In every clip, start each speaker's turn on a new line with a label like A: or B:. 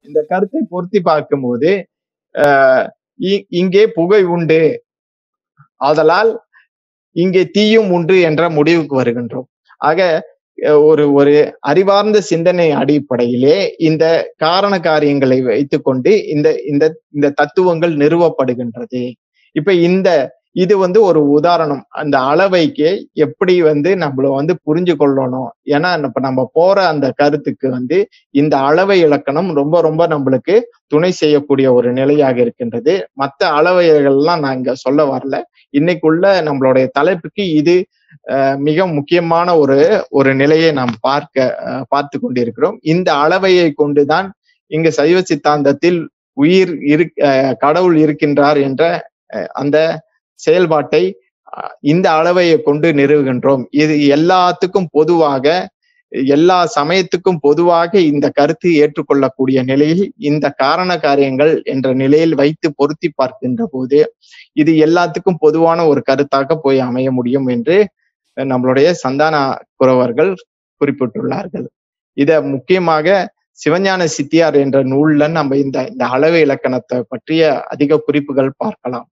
A: இந்த கருத்தை பொருத்தி பார்க்கும்போது ஆஹ் இ- இங்கே புகை உண்டு ஆதலால் இங்கே தீயும் உண்டு என்ற முடிவுக்கு வருகின்றோம் ஆக அஹ் ஒரு ஒரு அறிவார்ந்த சிந்தனை அடிப்படையிலே இந்த காரண காரியங்களை வைத்துக்கொண்டு இந்த இந்த இந்த தத்துவங்கள் நிறுவப்படுகின்றது இப்ப இந்த இது வந்து ஒரு உதாரணம் அந்த அளவைக்கு எப்படி வந்து நம்மள வந்து புரிஞ்சு கொள்ளணும் ஏன்னா இப்ப நம்ம போற அந்த கருத்துக்கு வந்து இந்த அளவை இலக்கணம் ரொம்ப ரொம்ப நம்மளுக்கு துணை செய்யக்கூடிய ஒரு நிலையாக இருக்கின்றது மற்ற அளவைகள்லாம் நான் இங்க சொல்ல வரல இன்னைக்குள்ள நம்மளுடைய தலைப்புக்கு இது அஹ், மிக முக்கியமான ஒரு ஒரு நிலையை நாம் பார்க்க அஹ், பார்த்து கொண்டிருக்கிறோம் இந்த அளவையை கொண்டுதான் இங்க சைவ சித்தாந்தத்தில் உயிர் இரு அஹ், கடவுள் இருக்கின்றார் என்ற அஹ், அந்த செயல்பாட்டை அஹ், இந்த அளவையை கொண்டு நிறுவுகின்றோம் இது எல்லாத்துக்கும் பொதுவாக எல்லா சமயத்துக்கும் பொதுவாக இந்த கருத்து ஏற்றுக்கொள்ளக்கூடிய நிலையில் இந்த காரண காரியங்கள் என்ற நிலையில் வைத்து பொருத்தி பார்க்கின்ற போது இது எல்லாத்துக்கும் பொதுவான ஒரு கருத்தாக போய் அமைய முடியும் என்று நம்மளுடைய சந்தான குறவர்கள் குறிப்பிட்டுள்ளார்கள் இத முக்கியமாக சிவஞான சித்தியார் என்ற நூல்ல நம்ம இந்த இந்த அளவு இலக்கணத்தை பற்றிய அதிக குறிப்புகள் பார்க்கலாம்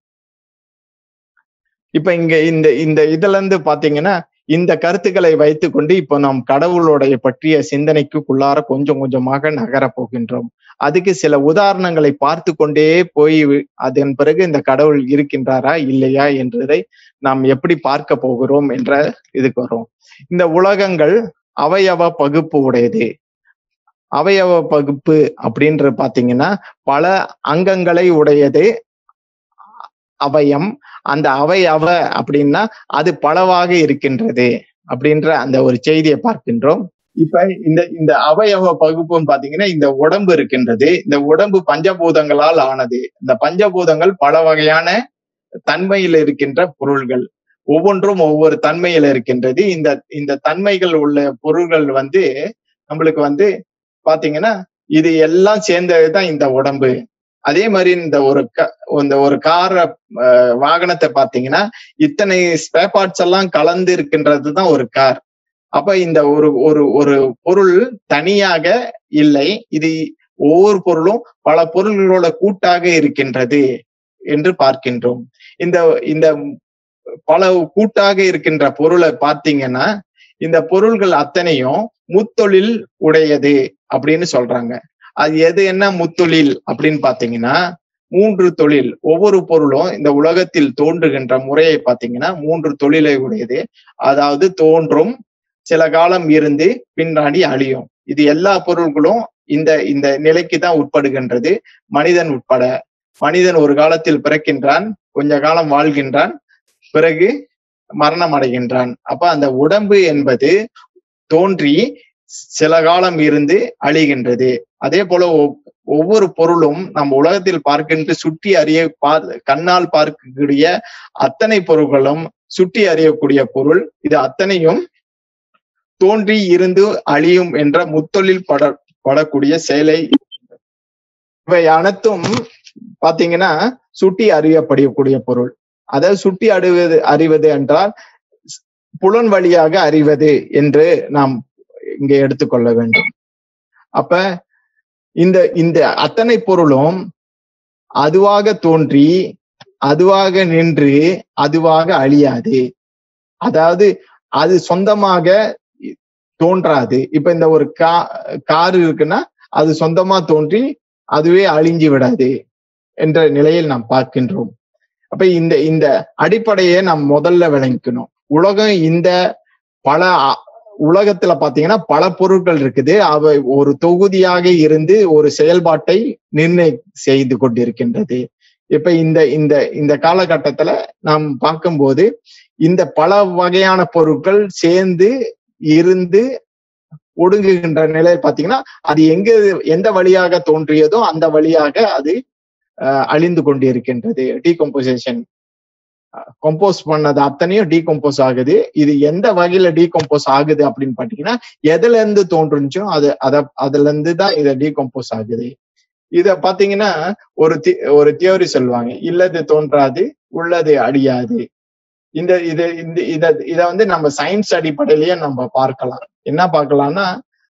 A: இப்ப இங்க இந்த இந்த இதுல இருந்து பாத்தீங்கன்னா இந்த கருத்துக்களை வைத்துக்கொண்டு இப்போ நாம் கடவுளுடைய பற்றிய சிந்தனைக்குள்ளார கொஞ்சம் கொஞ்சமாக நகரப் போகின்றோம் அதுக்கு சில உதாரணங்களை பார்த்து கொண்டே போய் அதன் பிறகு இந்த கடவுள் இருக்கின்றாரா இல்லையா என்றதை நாம் எப்படி பார்க்க போகிறோம் என்ற இதுக்கு வரும் இந்த உலகங்கள் அவயவ பகுப்பு உடையது அவயவ பகுப்பு அப்படின்ற பாத்தீங்கன்னா பல அங்கங்களை உடையது அவயம் அந்த அவயவ அப்படின்னா அது பலவாக இருக்கின்றது அப்படின்ற அந்த ஒரு செய்தியை பார்க்கின்றோம் இப்ப இந்த இந்த அவயவ பகுப்புன்னு பாத்தீங்கன்னா இந்த உடம்பு இருக்கின்றது இந்த உடம்பு பஞ்சபூதங்களால் ஆனது இந்த பஞ்சபூதங்கள் பல வகையான தன்மையில் இருக்கின்ற பொருள்கள் ஒவ்வொன்றும் ஒவ்வொரு தன்மையில இருக்கின்றது இந்த இந்த தன்மைகள் உள்ள பொருள்கள் வந்து நம்மளுக்கு வந்து பாத்தீங்கன்னா இது எல்லாம் சேர்ந்ததுதான் இந்த உடம்பு அதே மாதிரி இந்த ஒரு க இந்த ஒரு கார வாகனத்தை பாத்தீங்கன்னா இத்தனை ஸ்பேர் பார்ட்ஸ் எல்லாம் கலந்து இருக்கின்றது தான் ஒரு கார் அப்ப இந்த ஒரு ஒரு ஒரு பொருள் தனியாக இல்லை இது ஒவ்வொரு பொருளும் பல பொருள்களோட கூட்டாக இருக்கின்றது என்று பார்க்கின்றோம் இந்த இந்த பல கூட்டாக இருக்கின்ற பொருளை பார்த்தீங்கன்னா இந்த பொருள்கள் அத்தனையும் முத்தொழில் உடையது அப்படின்னு சொல்றாங்க அது எது என்ன முத்தொழில் அப்படின்னு பாத்தீங்கன்னா மூன்று தொழில் ஒவ்வொரு பொருளும் இந்த உலகத்தில் தோன்றுகின்ற முறையை பார்த்தீங்கன்னா மூன்று தொழிலை உடையது அதாவது தோன்றும் சில காலம் இருந்து பின்னாடி அழியும் இது எல்லா பொருள்களும் இந்த இந்த நிலைக்கு தான் உட்படுகின்றது மனிதன் உட்பட மனிதன் ஒரு காலத்தில் பிறக்கின்றான் கொஞ்ச காலம் வாழ்கின்றான் பிறகு மரணம் அடைகின்றான் அப்ப அந்த உடம்பு என்பது தோன்றி சில காலம் இருந்து அழிகின்றது அதே போல ஒவ்வொரு பொருளும் நம்ம உலகத்தில் பார்க்கின்ற சுற்றி அறிய பார் கண்ணால் பார்க்கக்கூடிய அத்தனை பொருள்களும் சுற்றி அறியக்கூடிய பொருள் இது அத்தனையும் தோன்றி இருந்து அழியும் என்ற முத்தொழில் பட படக்கூடிய செயலை இவை அனைத்தும் பாத்தீங்கன்னா சுட்டி அறியப்படக்கூடிய பொருள் அதாவது சுட்டி அறிவது அறிவது என்றால் புலன் வழியாக அறிவது என்று நாம் இங்கே எடுத்துக்கொள்ள வேண்டும் அப்ப இந்த இந்த அத்தனை பொருளும் அதுவாக தோன்றி அதுவாக நின்று அதுவாக அழியாது அதாவது அது சொந்தமாக தோன்றாது இப்ப இந்த ஒரு கா காரு இருக்குன்னா அது சொந்தமா தோன்றி அதுவே அழிஞ்சு விடாது என்ற நிலையில் நாம் பார்க்கின்றோம் அப்ப இந்த இந்த அடிப்படையை நாம் முதல்ல விளங்கிக்கணும் உலகம் இந்த பல உலகத்துல பாத்தீங்கன்னா பல பொருட்கள் இருக்குது அவை ஒரு தொகுதியாக இருந்து ஒரு செயல்பாட்டை நிர்ணய செய்து கொண்டிருக்கின்றது இப்ப இந்த இந்த இந்த காலகட்டத்துல நாம் பார்க்கும்போது இந்த பல வகையான பொருட்கள் சேர்ந்து இருந்து ஒடுங்குகின்ற நிலை பாத்தீங்கன்னா அது எங்க எந்த வழியாக தோன்றியதோ அந்த வழியாக அது அழிந்து கொண்டிருக்கின்றது டீகம்போசிஷன் கம்போஸ் பண்ணது அத்தனையும் டீகம்போஸ் ஆகுது இது எந்த வகையில டீகம்போஸ் ஆகுது அப்படின்னு பாத்தீங்கன்னா எதுல இருந்து தோன்றுச்சோ அது அத அதுல இருந்து தான் இதை டீகம்போஸ் ஆகுது இத பாத்தீங்கன்னா ஒரு ஒரு தியோரி சொல்லுவாங்க இல்லது தோன்றாது உள்ளது அழியாது இந்த இது இந்த இத இத வந்து நம்ம சயின்ஸ் அடிப்படையிலேயே நம்ம பார்க்கலாம் என்ன பார்க்கலாம்னா